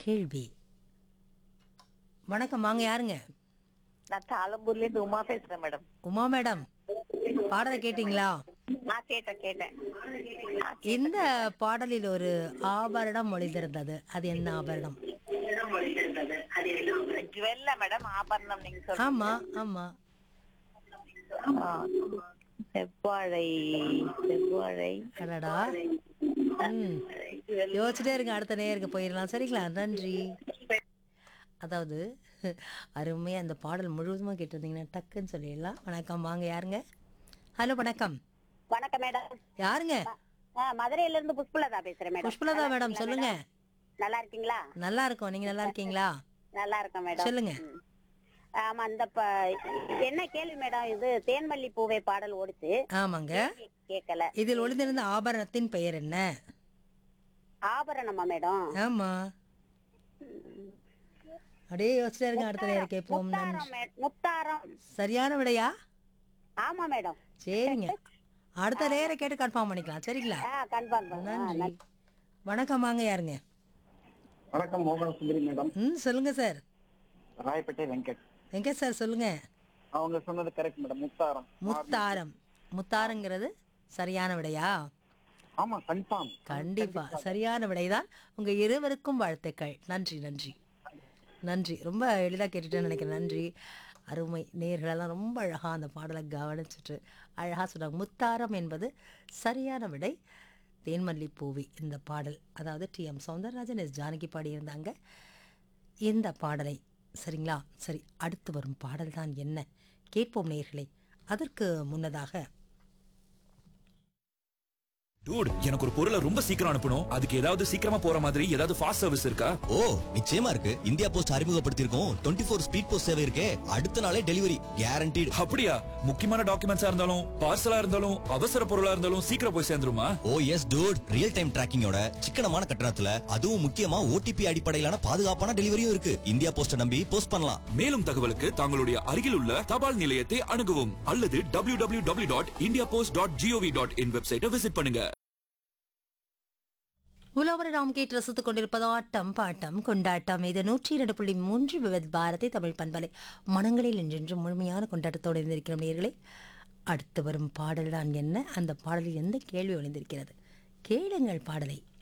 கேள்வி வணக்கம் வாங்க யாருங்க நான் தாளம்பூர்ல இருந்து உமா பேசுறேன் மேடம் உமா மேடம் பாடலை கேட்டிங்களா நான் கேட்டேன் கேட்டேன் இந்த பாடலில் ஒரு ஆபரணம் ஒளிந்திருந்தது அது என்ன ஆபரணம் ஜுவல்ல மேடம் ஆபரணம் நீங்க சொல்லுங்க ஆமா ஆமா ஆ. செவ்வாழை செவ்வாழை அடடா ம் யோசிச்சுட்டே இருங்க அடுத்த நேருக்கு போயிடலாம் சரிங்களா நன்றி அதாவது அருமையா அந்த பாடல் முழுவதுமா கேட்டிருந்தீங்கன்னா டக்குன்னு சொல்லிடலாம் வணக்கம் வாங்க யாருங்க ஹலோ வணக்கம் வணக்கம் மேடம் யாருங்க ஆ, மதுரையில இருந்து புஷ்பலதா பேசுறேன் மேடம் புஷ்பலதா மேடம் சொல்லுங்க நல்லா இருக்கீங்களா நல்லா இருக்கோம் நீங்க நல்லா இருக்கீங்களா நல்லா இருக்கேன் மேடம் சொல்லுங்க ம். ஆமா அந்த ப- என்ன கேள்வி மேடம் இது தேன்மல்லி பூவை பாடல் ஓடிச்சு ஆமாங்க கேட்கல இதில் ஒளிந்திருந்த ஆபரணத்தின் பெயர் என்ன ஆபரணமா மேடம் ஆமா அப்படியே யோசிச்சுட்டே இருங்க அடுத்த நேரம் கேட்போம் நன்றி முத்தாரம் மே- முத்தாரம் சரியான விடையா ஆமா மேடம் சரிங்க அடுத்த நேரம் கேட்டு கன்ஃபார்ம் பண்ணிக்கலாம் சரிங்களா ஆ கன்ஃபார்ம் நன்றி வணக்கம் வாங்க யாருங்க வணக்கம் மோகன சுந்தரி மேடம் ம் சொல்லுங்க சார் ராயப்பேட்டை வெங்கட் எங்க சார் சொல்லுங்க அவங்க சொன்னது கரெக்ட் மேடம் முத்தாரம் முத்தாரம் முத்தாரங்கிறது சரியான விடையா ஆமா கன்ஃபார்ம் கண்டிப்பா சரியான விடைதான் உங்க இருவருக்கும் வாழ்த்துக்கள் நன்றி நன்றி நன்றி ரொம்ப எளிதாக கேட்டுட்டேன்னு நினைக்கிறேன் நன்றி அருமை நேர்களெல்லாம் ரொம்ப அழகா அந்த பாடலை கவனிச்சுட்டு அழகா சொன்னாங்க முத்தாரம் என்பது சரியான விடை தேன்மல்லி பூவி இந்த பாடல் அதாவது T M Soundararajan S Janaki பாடியிருந்தாங்க இந்த பாடலை சரிங்களா சரி அடுத்து வரும் பாடல் தான் என்ன கேட்போம் நேயர்களே அதற்கு முன்னதாக டூட் எனக்கு ஒரு பொருளை ரொம்ப சீக்கிரம் அனுப்பணும் அதுக்கு ஏதாவது சீக்கிரமா போற மாதிரி ஏதாவது ஃபாஸ்ட் சர்வீஸ் இருக்கா ஓ நிச்சயமா இருக்கு இந்தியா போஸ்ட் அறிமுகப்படுத்தியிருக்கோம் டுவெண்ட்டி ஃபோர் ஸ்பீட் போஸ்ட் சேவை இருக்கே அடுத்த நாளே டெலிவரி கேரண்டீடு அப்படியா முக்கியமான டாக்குமெண்ட்ஸா இருந்தாலும் பார்சலா இருந்தாலும் அவசர பொருளா இருந்தாலும் சீக்கிரம் போய் சேர்ந்துருமா oh yes dude real time டிராக்கிங்கோட சிக்கனமான கட்டணத்துல அதுவும் முக்கியமா ஓடிபி அடிப்படையிலான பாதுகாப்பான டெலிவரியும் இருக்கு இந்தியா போஸ்ட நம்பி போஸ்ட் பண்ணலாம் மேலும் தகவலுக்கு தங்களுடைய அருகில் உள்ள தபால் நிலையத்தை அணுகவும் அல்லது W W W dot India post dot GOV dot in வெப்சைட்டை விசிட் பண்ணுங்க உலவரை நாம் கேட்டு ரசித்துக் கொண்டிருப்பது ஆட்டம் பாட்டம் கொண்டாட்டம் இது நூற்றி இரண்டு புள்ளி மூன்று விவத் பாரதி தமிழ் பண்பலை மனங்களில் என்றென்றும் முழுமையான கொண்டாட்டத்தோடு இருந்திருக்கிறோம் நேர்களே அடுத்து வரும் பாடல் தான் என்ன அந்த பாடலில் எந்த கேள்வி ஒளிந்திருக்கிறது கேளுங்கள் பாடலை